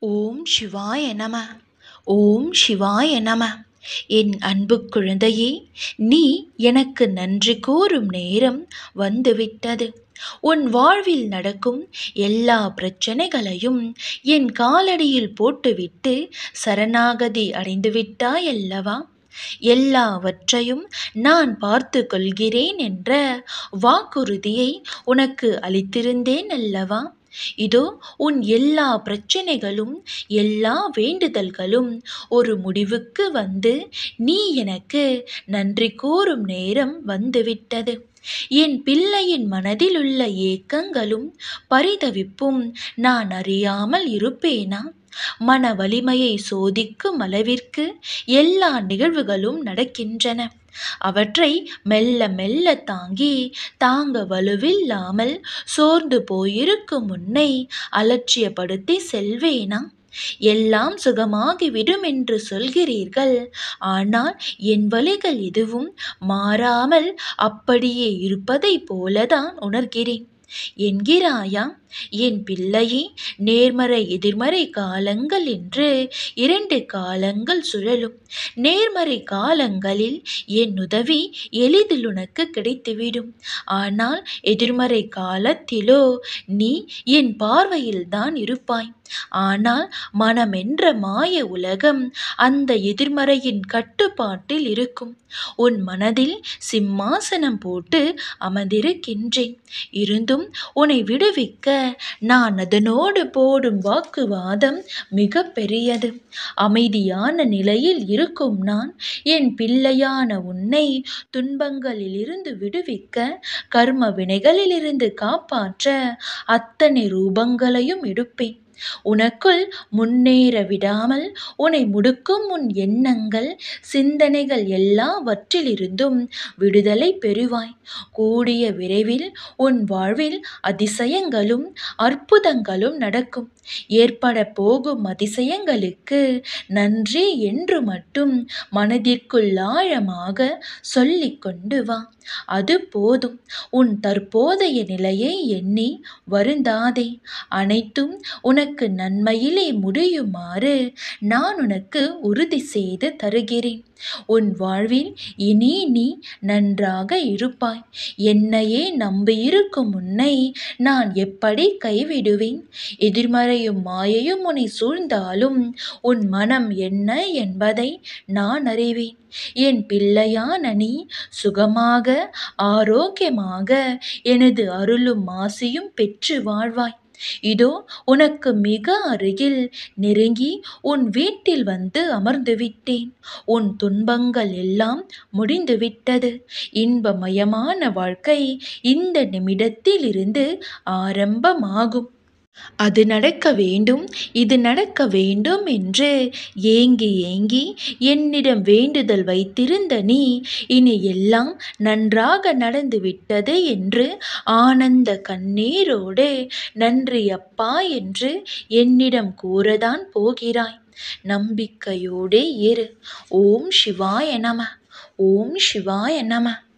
ஓம் சிவாய நம ஓம் சிவாய நம என் அன்பு குழந்தையே நீ எனக்கு நன்றி கூறும் நேரம் வந்துவிட்டது உன் வாழ்வில் நடக்கும் எல்லா பிரச்சனைகளையும் என் காலடியில் போட்டுவிட்டு சரணாகதி அடைந்து விட்டாயல்லவா எல்லாவற்றையும் நான் பார்த்து கொள்கிறேன் என்ற வாக்குறுதியை உனக்கு அளித்திருந்தேன் அல்லவா இதோ உன் எல்லா பிரச்சனைகளும் எல்லா வேண்டுதல்களும் ஒரு முடிவுக்கு வந்து நீ எனக்கு நன்றி கூறும் நேரம் வந்துவிட்டது என் பிள்ளையின் மனதில் உள்ள ஏக்கங்களும் பரிதவிப்பும் நான் அறியாமல் இருப்பேனா மன வலிமையை சோதிக்கும் அளவிற்கு எல்லா நிகழ்வுகளும் நடக்கின்றன அவற்றை மெல்ல மெல்ல தாங்கி தாங்க வலுவில்லாமல் சோர்ந்து போயிருக்கும் உன்னை அலட்சியப்படுத்தி செல்வேனா எல்லாம் சுகமாகிவிடும் என்று சொல்கிறீர்கள் ஆனால் என் வழிகள் எதுவும் மாறாமல் அப்படியே இருப்பதைப் போலதான் உணர்கிறேன் என்கிறாயா என் பிள்ளையே நேர்மறை எதிர்மறை காலங்கள் என்று இரண்டு காலங்கள் சுழலும் நேர்மறை காலங்களில் என் உதவி எளிதில் உனக்கு கிடைத்துவிடும் ஆனால் எதிர்மறை காலத்திலோ நீ என் பார்வையில் தான் இருப்பாய் ஆனால் மனமென்ற மாய உலகம் அந்த எதிர்மறையின் கட்டுப்பாட்டில் இருக்கும் உன் மனதில் சிம்மாசனம் போட்டு அமர்ந்திருக்கின்றேன் இருந்தும் உன்னை விடுவிக்க நான் அதனோடு போடும் வாக்குவாதம் மிக பெரியது அமைதியான நிலையில் இருக்கும் நான் என் பிள்ளையான உன்னை துன்பங்களிலிருந்து விடுவிக்க கர்ம வினைகளிலிருந்து காப்பாற்ற அத்தனை ரூபங்களையும் எடுப்பேன் உனக்குள் முன்னேற விடாமல் உன்னை முடுக்கும் உன் எண்ணங்கள் சிந்தனைகள் எல்லாவற்றிலிருந்தும் விடுதலை பெறுவாய் கூடிய விரைவில் உன் வாழ்வில் அதிசயங்களும் அற்புதங்களும் நடக்கும் ஏற்பட போகும் அதிசயங்களுக்கு நன்றி என்று மட்டும் மனதிற்குள் ஆழமாக சொல்லிக் கொண்டு வா அது போதும் உன் தற்போதைய நிலையை எண்ணி வருந்தாதே அனைத்தும் உனக்கு நன்மையிலே முடியுமாறு நான் உனக்கு உறுதி செய்து தருகிறேன் உன் வாழ்வில் இனி நீ நன்றாக இருப்பாய் என்னையே நம்பியிருக்கும் உன்னை நான் எப்படி கைவிடுவேன் எதிர்மறையும் மாயையும் உன்னை சூழ்ந்தாலும் உன் மனம் என்ன என்பதை நான் அறிவேன் என் பிள்ளையான நீ சுகமாக ஆரோக்கியமாக எனது அருளும் ஆசையும் பெற்று வாழ்வாய் இதோ உனக்கு மிக அருகில் நெருங்கி உன் வீட்டில் வந்து அமர்ந்து விட்டேன் உன் துன்பங்கள் எல்லாம் முடிந்துவிட்டது இன்பமயமான வாழ்க்கை இந்த நிமிடத்தில் இருந்து ஆரம்பமாகும் அது நடக்க வேண்டும் இது நடக்க வேண்டும் என்று ஏங்கி ஏங்கி என்னிடம் வேண்டுதல் வைத்திருந்த நீ இனி எல்லாம் நன்றாக நடந்துவிட்டது என்று ஆனந்த கண்ணீரோடு நன்றி அப்பா என்று என்னிடம் கூறதான் போகிறாய் நம்பிக்கையோடே இரு ஓம் சிவாய நம ஓம் சிவாய நம